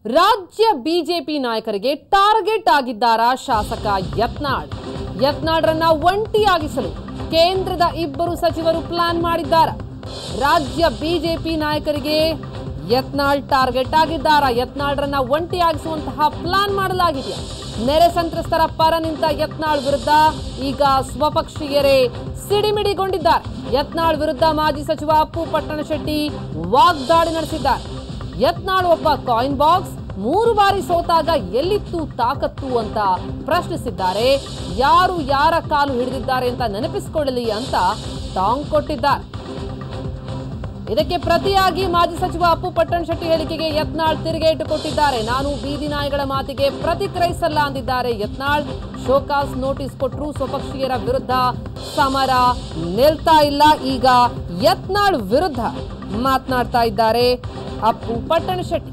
ರಾಜ್ಯ ಬಿಜೆಪಿ ನಾಯಕರಿಗೆ ಟಾರ್ಗೆಟ್ ಆಗಿದ್ದಾರಾ ಶಾಸಕ ಯತ್ನಾಳ್ ಯತ್ನಾಳ್ರನ್ನ ಒಂಟಿಯಾಗಿಸಲು ಕೇಂದ್ರದ ಇಬ್ಬರು ಸಚಿವರು ಪ್ಲಾನ್ ಮಾಡಿದ್ದಾರ ರಾಜ್ಯ ಬಿಜೆಪಿ ನಾಯಕರಿಗೆ ಯತ್ನಾಳ್ ಟಾರ್ಗೆಟ್ ಆಗಿದ್ದಾರಾ ಯತ್ನಾಳ್ರನ್ನ ಒಂಟಿಯಾಗಿಸುವಂತಹ ಪ್ಲಾನ್ ಮಾಡಲಾಗಿದೆಯಾ ನೆರೆ ಸಂತ್ರಸ್ತರ ಪರ ನಿಂತ ಯತ್ನಾಳ್ ವಿರುದ್ಧ ಈಗ ಸ್ವಪಕ್ಷೀಯರೇ ಸಿಡಿಮಿಡಿಗೊಂಡಿದ್ದಾರೆ ಯತ್ನಾಳ್ ವಿರುದ್ಧ ಮಾಜಿ ಸಚಿವ ಅಪ್ಪು ಪಟ್ಟಣಶೆಟ್ಟಿ ವಾಗ್ದಾಳಿ ನಡೆಸಿದ್ದಾರೆ ಯತ್ನಾಳ್ ಒಬ್ಬ ಕಾಯಿನ್ ಬಾಕ್ಸ್ ಮೂರು ಬಾರಿ ಸೋತಾಗ ಎಲ್ಲಿತ್ತು ತಾಕತ್ತು ಅಂತ ಪ್ರಶ್ನಿಸಿದ್ದಾರೆ ಯಾರು ಯಾರ ಕಾಲು ಹಿಡಿದಿದ್ದಾರೆ ಅಂತ ನೆನಪಿಸಿಕೊಳ್ಳಲಿ ಅಂತ ಟಾಂಗ್ ಕೊಟ್ಟಿದ್ದಾರೆ ಇದಕ್ಕೆ ಪ್ರತಿಯಾಗಿ ಮಾಜಿ ಸಚಿವ ಅಪ್ಪು ಪಟ್ಟಣ್ ಶೆಟ್ಟಿ ಹೇಳಿಕೆಗೆ ಯತ್ನಾಳ್ ತಿರುಗೇಟು ಕೊಟ್ಟಿದ್ದಾರೆ ನಾನು ಬೀದಿ ನಾಯಿಗಳ ಮಾತಿಗೆ ಪ್ರತಿಕ್ರಿಯಿಸಲ್ಲ ಅಂದಿದ್ದಾರೆ ಯತ್ನಾಳ್ ಶೋಕಾಸ್ ನೋಟಿಸ್ ಕೊಟ್ಟರು ಸ್ವಪಕ್ಷೀಯರ ವಿರುದ್ಧ ಸಮರ ನಿಲ್ತಾ ಇಲ್ಲ ಈಗ ಯತ್ನಾಳ್ ವಿರುದ್ಧ ಮಾತನಾಡ್ತಾ ಇದ್ದಾರೆ ಅಪ್ಪು ಪಟ್ಟಣ ಶೆಟ್ಟಿ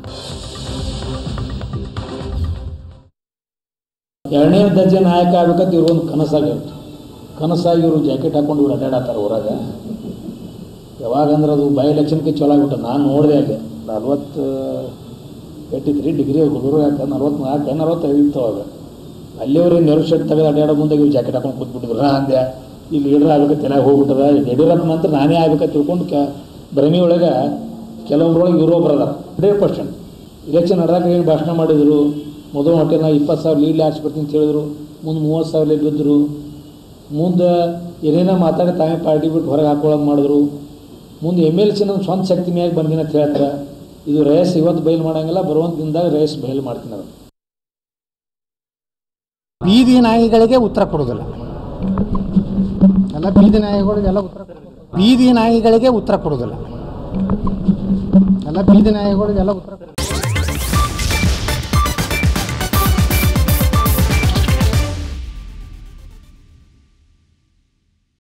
ಎರಡನೇ ದರ್ಜೆ ನಾಯಕ ಆಗ್ಬೇಕಂತ ಇವ್ರಿಗೊಂದು ಕನಸಾಗಿರುತ್ತೆ ಕನಸಾಗಿ ಇವರು ಜಾಕೆಟ್ ಹಾಕೊಂಡು ಇವ್ರು ಅಡ್ಡಾಡತ್ತಾರ ಊರಾಗ ಯಾವಾಗಂದ್ರೆ ಅದು ಬೈ ಎಲೆಕ್ಷನ್ಗೆ ಚಲೋ ಆಗ್ಬಿಟ್ಟು ನಾನು ನೋಡಿದೆ ಅಲ್ಲಿ ನಲ್ವತ್ತು ಏಯ್ಟಿ ತ್ರೀ ಡಿಗ್ರಿ ಹುಡುಗರು ಯಾಕೆ ನಲ್ವತ್ನಾಲ್ಕು ನಲ್ವತ್ತೈದು ಇತ್ತು ಅವಾಗ ಅಲ್ಲಿಯವ್ರು ನೆರವು ಶರ್ಟ್ ತೆಗೆದು ಅಡ್ಡಾಡೋ ಮುಂದೆ ಇವ್ರು ಜಾಕೆಟ್ ಹಾಕೊಂಡು ಕೂತ್ಬಿಟ್ಟಿದ್ರು ನಾ ಅಂದೆ ಇಲ್ಲಿ ಲೀಡರ್ ಆಗ್ಬೇಕು ತಲೆಯಾಗ ಹೋಗ್ಬಿಟ್ಟದ ಯಡಿಯೂರಪ್ಪ ನಂತರ ನಾನೇ ಆಗ್ಬೇಕಂತ ತಿಳ್ಕೊಂಡು ಕ ಭ್ರಮಿ ಒಳಗೆ ಕೆಲವೊಬ್ರೊಳಗೆ ಇವರು ಬರದಾರ ಹಂಡ್ರೆಡ್ ಪರ್ಸೆಂಟ್ ಇಲೆಕ್ಷನ್ ನಡೆದಾಗ ಏನು ಭಾಷಣ ಮಾಡಿದರು ಮೊದಲು ಹೊಟ್ಟೆ ನಾ ಇಪ್ಪತ್ತು ಸಾವಿರ ಲೀಡ್ ಹಾಕ್ಸಿ ಬರ್ತೀನಿ ಅಂತ ಹೇಳಿದ್ರು ಮುಂದೆ ಮೂವತ್ತು ಸಾವಿರ ಲೀಡ್ ಬಿದ್ದರು ಮುಂದೆ ಏನೇನೋ ಮಾತಾಡಿ ತಾವೇ ಪಾರ್ಟಿ ಬಿಟ್ಟು ಹೊರಗೆ ಹಾಕೊಳ್ಳೋದು ಮಾಡಿದ್ರು ಮುಂದೆ ಎಮ್ ಎಲ್ ಸಿ ನಮ್ಮ ಸ್ವಂತ ಶಕ್ತಿ ಮ್ಯಾಗ ಬಂದಿನ ಅಂತ ಹೇಳ್ತಾರೆ ಇದು ರೇಸ್ ಇವತ್ತು ಬಯಲು ಮಾಡಂಗಿಲ್ಲ ಬರುವಂಥ ದಿನದಾಗ ರೇಸ್ ಬಯಲು ಮಾಡ್ತೀನಿ ಅದು ಬೀದಿ ನಾಯಿಗಳಿಗೆ ಉತ್ತರ ಕೊಡೋದಿಲ್ಲ ಎಲ್ಲ ಬೀದಿ ನಾಯಿಗಳಿಗೆಲ್ಲ ಉತ್ತರ ಕೊಡೋದಿಲ್ಲ ಬೀದಿ ನಾಯಿಗಳಿಗೆ ಉತ್ತರ ಕೊಡೋದಿಲ್ಲ ಎಲ್ಲ ಬೀದಿ ನಾಯಿಗಳಿಗೆಲ್ಲ ಉತ್ತರ ಕೊಡೋದಿಲ್ಲ